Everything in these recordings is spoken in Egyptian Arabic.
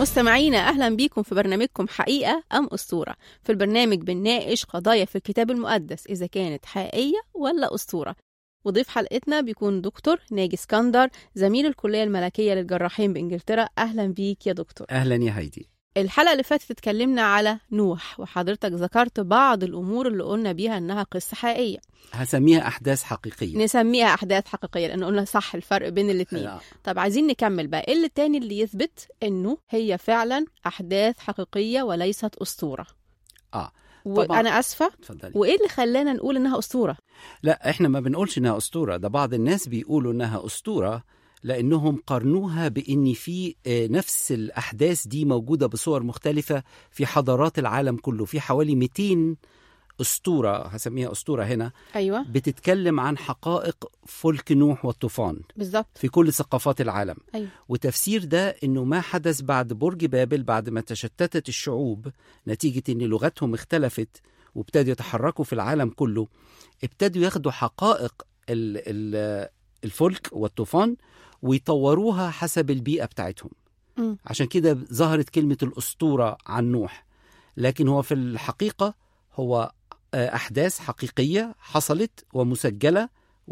مستمعينا أهلا بيكم في برنامجكم حقيقة أم أسطورة في البرنامج بنناقش قضايا في الكتاب المقدس إذا كانت حقيقية ولا أسطورة وضيف حلقتنا بيكون دكتور ناجي اسكندر زميل الكلية الملكية للجراحين بإنجلترا أهلا بيك يا دكتور اهلا يا هايدي الحلقة اللي فاتت اتكلمنا على نوح وحضرتك ذكرت بعض الأمور اللي قلنا بيها إنها قصة حقيقية هسميها احداث حقيقيه نسميها أحداث حقيقية لأن قلنا صح الفرق بين الاتنين آه. طب عايزين نكمل بقى ايه اللي تاني اللي يثبت انه هي فعلا احداث حقيقيه وليست اسطوره اه طبعاً. وانا اسفه اتفضلي وايه اللي خلانا نقول انها اسطوره لا احنا ما بنقولش انها اسطوره ده بعض الناس بيقولوا انها اسطوره لانهم قارنوها بان في آه، نفس الاحداث دي موجوده بصور مختلفه في حضارات العالم كله في حوالي 200 اسطوره هسميها اسطوره هنا ايوه بتتكلم عن حقائق فلك نوح والطوفان بالظبط في كل ثقافات العالم ايوه وتفسير ده انه ما حدث بعد برج بابل بعد ما تشتتت الشعوب نتيجه ان لغتهم اختلفت وابتدوا يتحركوا في العالم كله ابتدوا ياخدوا حقائق ال- ال- الفلك والطوفان ويطوروها حسب البيئه بتاعتهم مم. عشان كده ظهرت كلمه الاسطوره عن نوح لكن هو في الحقيقه هو آه، احداث حقيقيه حصلت ومسجله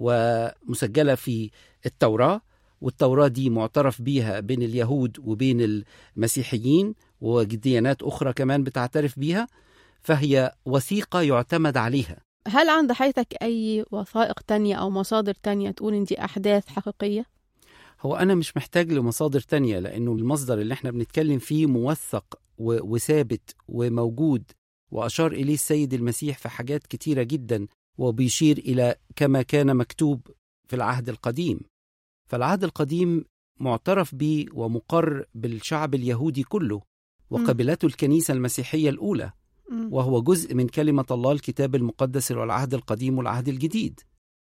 ومسجله في التوراه والتوراه دي معترف بيها بين اليهود وبين المسيحيين وديانات اخرى كمان بتعترف بيها فهي وثيقه يعتمد عليها هل عند حياتك اي وثائق تانية او مصادر تانية تقول ان دي احداث حقيقيه هو أنا مش محتاج لمصادر تانية لأنه المصدر اللي احنا بنتكلم فيه موثق و- وثابت وموجود وأشار إليه السيد المسيح في حاجات كتيرة جدا وبيشير إلى كما كان مكتوب في العهد القديم فالعهد القديم معترف به ومقر بالشعب اليهودي كله وقبلته الكنيسة المسيحية الأولى مم. وهو جزء من كلمة الله الكتاب المقدس والعهد القديم والعهد الجديد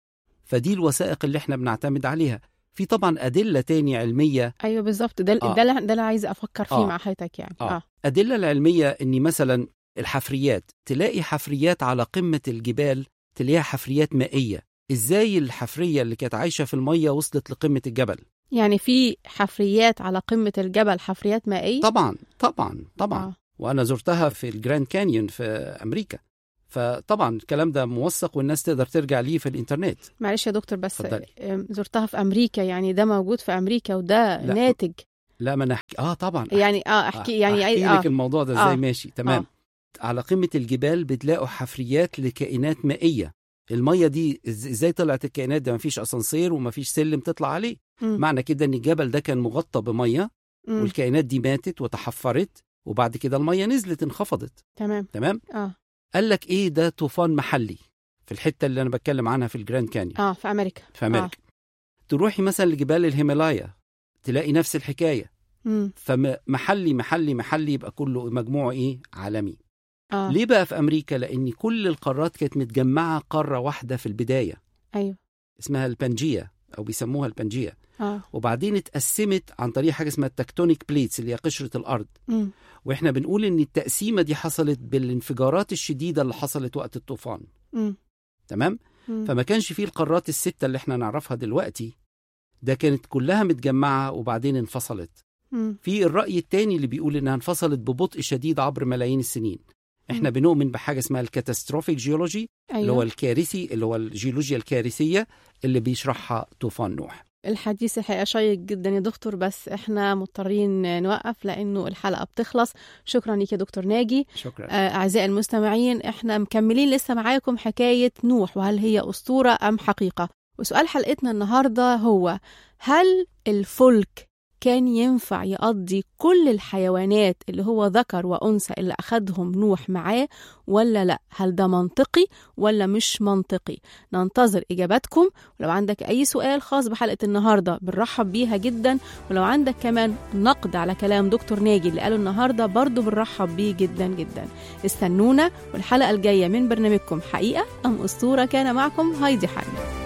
فدي الوثائق اللي احنا بنعتمد عليها في طبعا أدلة تاني علمية ايوه بالظبط ده آه. ده اللي ده اللي عايزه افكر فيه آه. مع حياتك يعني آه. أدلة العلمية إن مثلا الحفريات تلاقي حفريات على قمة الجبال تلاقيها حفريات مائية إزاي الحفرية اللي كانت عايشة في المية وصلت لقمة الجبل يعني في حفريات على قمه الجبل حفريات مائيه طبعا طبعا طبعا آه. وأنا زرتها في الجراند كانيون في أمريكا فطبعا الكلام ده موثق والناس تقدر ترجع ليه في الإنترنت معلش يا دكتور بس اتفضلي. أم، زرتها في امريكا يعني ده موجود في امريكا وده لا. ناتج لا ما أنا أحكي آه طبعا يعني اه احكي يعني أحكي اه لك الموضوع ده إزاي آه. ماشي تمام على قمة الجبال بتلاقوا حفريات لكائنات مائية المية دي إز- ازاي طلعت الكائنات ده مفيش اسانسير ومفيش سلم تطلع عليه مم. معنى كده ان الجبل ده كان مغطى بمية مم. والكائنات دي ماتت وتحفرت وبعد كده المية نزلت انخفضت تمام تمام اه قال لك ايه ده طوفان محلي في الحتة اللي انا بتكلم عنها في الجراند كانيون اه في امريكا في امريكا تروحي مثلا لجبال الهيمالايا تلاقي نفس الحكاية مم. فمحلي محلي محلي يبقى كله مجموعه ايه عالمي اه ليه بقى في امريكا لان كل القارات كانت متجمعه قاره واحده في البدايه ايوه اسمها البنجيه او بيسموها البنجيه اه وبعدين اتقسمت عن طريق حاجه اسمها التكتونيك بليتس اللي هي قشره الارض مم. واحنا بنقول ان التقسيمه دي حصلت بالانفجارات الشديده اللي حصلت وقت الطوفان مم. تمام مم. فما كانش فيه القارات السته اللي احنا نعرفها دلوقتي ده كانت كلها متجمعه وبعدين انفصلت مم. في الرأي التاني اللي بيقول إنها انفصلت ببطء شديد عبر ملايين السنين احنا مم. بنؤمن بحاجة اسمها الكاتاستروفيك جيولوجي اللي هو ايوه الكارثي اللي هو الجيولوجيا الكارثية اللي بيشرحها طوفان نوح الحديث الحقيقه شيق جدا يا دكتور بس احنا مضطرين نوقف لانه الحلقه بتخلص شكرا ليك يا دكتور ناجي شكرا آه، أعزائي المستمعين إحنا مكملين لسه معاكم حكاية نوح وهل هي أسطورة أم حقيقة وسؤال حلقتنا النهاردة هو هل الفلك كان ينفع يقضي كل الحيوانات اللي هو ذكر وأنثى اللي أخدهم نوح معاه ولا لا هل ده منطقي ولا مش منطقي ننتظر إجاباتكم ولو عندك أي سؤال خاص بحلقة النهاردة بنرحب بيها جدا ولو عندك كمان نقد على كلام دكتور ناجي اللي قاله النهاردة برضو بنرحب بيه جدا جدا استنونا والحلقة الجاية من برنامجكم حقيقة أم أسطورة كان معكم هايدي حنا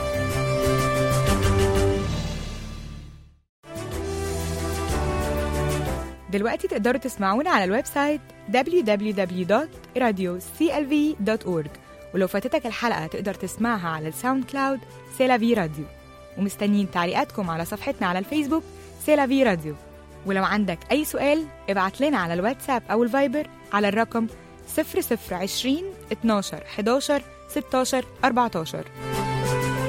دلوقتي تقدروا تسمعونا على الويب سايت www.radioclv.org ولو فاتتك الحلقة تقدر تسمعها على الساوند كلاود سيلافي راديو ومستنيين تعليقاتكم على صفحتنا على الفيسبوك سيلافي راديو ولو عندك أي سؤال ابعت لنا على الواتساب أو الفايبر على الرقم 0020 12 11 16 14